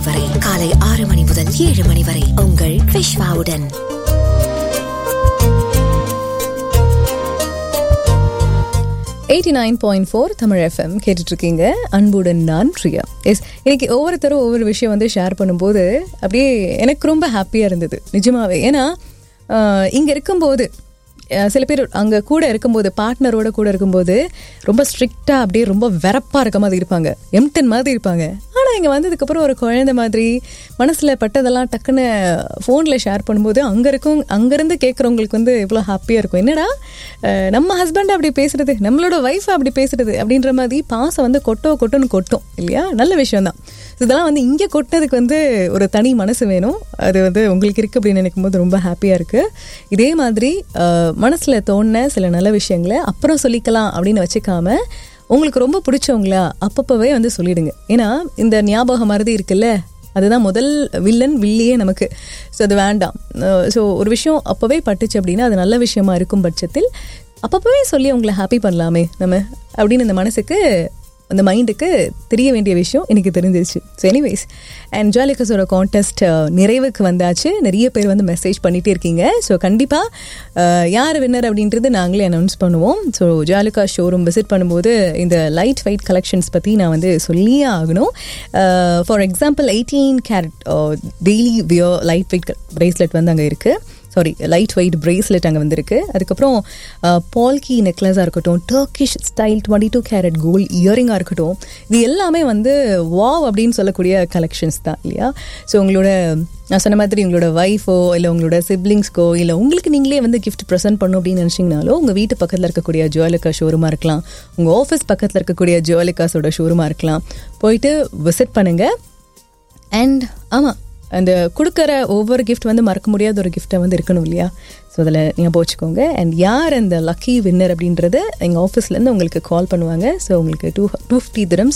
வரை காலை ஆறு மணி முதல் ஏழு மணி வரை உங்கள் விஷ்வாவுடன் eighty nine point four Tamil FM கேட்டுட்டு இருக்கீங்க அன்புடன் நான் பிரியா எஸ் இன்னைக்கு ஒவ்வொருத்தரும் ஒவ்வொரு விஷயம் வந்து ஷேர் பண்ணும்போது அப்படியே எனக்கு ரொம்ப ஹாப்பியாக இருந்தது நிஜமாவே ஏன்னா இங்கே இருக்கும்போது அஹ், சில பேர் அங்கே கூட இருக்கும்போது பார்ட்னரோட கூட இருக்கும்போது ரொம்ப ஸ்ட்ரிக்டாக அப்படியே ரொம்ப வெறப்பாக இருக்க மாதிரி இருப்பாங்க எம்டன் மாதிரி இருப்பாங்க ஆனால் இங்கே வந்ததுக்கப்புறம் ஒரு குழந்தை மாதிரி மனசில் பட்டதெல்லாம் டக்குன்னு ஃபோனில் ஷேர் பண்ணும்போது அங்கே இருக்கும் அங்கேருந்து கேட்குறவங்களுக்கு வந்து எவ்வளோ ஹாப்பியாக இருக்கும் என்னடா அஹ், நம்ம ஹஸ்பண்ட் அப்படி பேசுறது நம்மளோட ஒய்ஃப் அப்படி பேசுறது அப்படின்ற மாதிரி பாசம் வந்து கொட்டோ கொட்டோன்னு கொட்டும் இல்லையா நல்ல விஷயம் தான் இதெல்லாம் வந்து இங்கே கொட்டினதுக்கு வந்து ஒரு தனி மனசு வேணும் அது வந்து உங்களுக்கு இருக்குது அப்படின்னு நினைக்கும் போது ரொம்ப ஹாப்பியாக இருக்குது இதே மாதிரி மனசில் தோணின சில நல்ல விஷயங்களை அப்புறம் சொல்லிக்கலாம் அப்படின்னு வச்சுக்காம உங்களுக்கு ரொம்ப பிடிச்சவங்களா அப்பப்போவே வந்து சொல்லிடுங்க ஏன்னா இந்த ஞாபகம் மருதி இருக்குல்ல அதுதான் முதல் வில்லன் வில்லியே நமக்கு ஸோ அது வேண்டாம் ஸோ ஒரு விஷயம் அப்போவே பட்டுச்சு அப்படின்னா அது நல்ல விஷயமா இருக்கும் பட்சத்தில் அப்பப்போவே சொல்லி அவங்கள ஹாப்பி பண்ணலாமே நம்ம அப்படின்னு இந்த மனசுக்கு அந்த மைண்டுக்கு தெரிய வேண்டிய விஷயம் எனக்கு தெரிஞ்சிருச்சு ஸோ எனிவேஸ் அண்ட் ஜாலிகஸோட கான்டெஸ்ட் நிறைவுக்கு வந்தாச்சு நிறைய பேர் வந்து மெசேஜ் பண்ணிகிட்டே இருக்கீங்க ஸோ கண்டிப்பாக யார் வின்னர் அப்படின்றது நாங்களே அனௌன்ஸ் பண்ணுவோம் ஸோ ஜாலிகா ஷோரூம் விசிட் பண்ணும்போது இந்த லைட் வெயிட் கலெக்ஷன்ஸ் பற்றி நான் வந்து சொல்லியே ஆகணும் for example eighteen carat daily wear light weight bracelet வந்து அங்கே இருக்குது சாரி லைட் வெயிட் பிரேஸ்லெட் அங்கே வந்திருக்கு அதுக்கப்புறம் பால்கி நெக்லஸாக இருக்கட்டும் Turkish style twenty two carat gold இயரிங்காக இருக்கட்டும் இது எல்லாமே வந்து வாவ் அப்படின்னு சொல்லக்கூடிய கலெக்ஷன்ஸ் தான் இல்லையா ஸோ உங்களோட நான் சொன்ன மாதிரி உங்களோட ஒய்ஃபோ இல்லை உங்களோட சிப்ளிங்ஸ்க்கோ இல்லை உங்களுக்கு நீங்களே வந்து கிஃப்ட் ப்ரெசென்ட் பண்ணும் அப்படின்னு நினச்சிங்கனாலும் உங்கள் வீட்டு பக்கத்தில் இருக்கக்கூடிய ஜுவலிக்கா ஷோரூமாக இருக்கலாம் உங்கள் ஆஃபீஸ் பக்கத்தில் இருக்கக்கூடிய ஜுவலிக்காஸோட ஷோரூமாக இருக்கலாம் போயிட்டு விசிட் பண்ணுங்கள் அண்ட் ஆமாம் அந்த கொடுக்குற ஒவ்வொரு கிஃப்ட் வந்து மறக்க முடியாத ஒரு கிஃப்ட்டை வந்து இருக்கணும் இல்லையா ஸோ அதில் ஞாபகம் வச்சுக்கோங்க அண்ட் யார் அந்த லக்கி வின்னர் அப்படின்றது எங்கள் ஆஃபீஸ்லேருந்து உங்களுக்கு கால் பண்ணுவாங்க ஸோ உங்களுக்கு two two fifty dirhams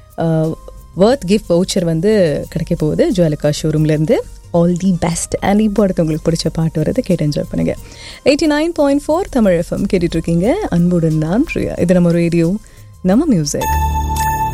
worth gift voucher வந்து கிடைக்க போகுது ஜுவலிகா ஷோரூம்லேருந்து ஆல் தி பெஸ்ட் அண்ட் இப்போ அடுத்து உங்களுக்கு பிடிச்ச பாட்டு வரது கேட்டு என்ஜாய் பண்ணுங்க eighty nine point four Tamil FM கேட்டுட்ருக்கீங்க அன்புடன் நான் பிரியா இது நம்ம ரேடியோ நம்ம மியூசிக்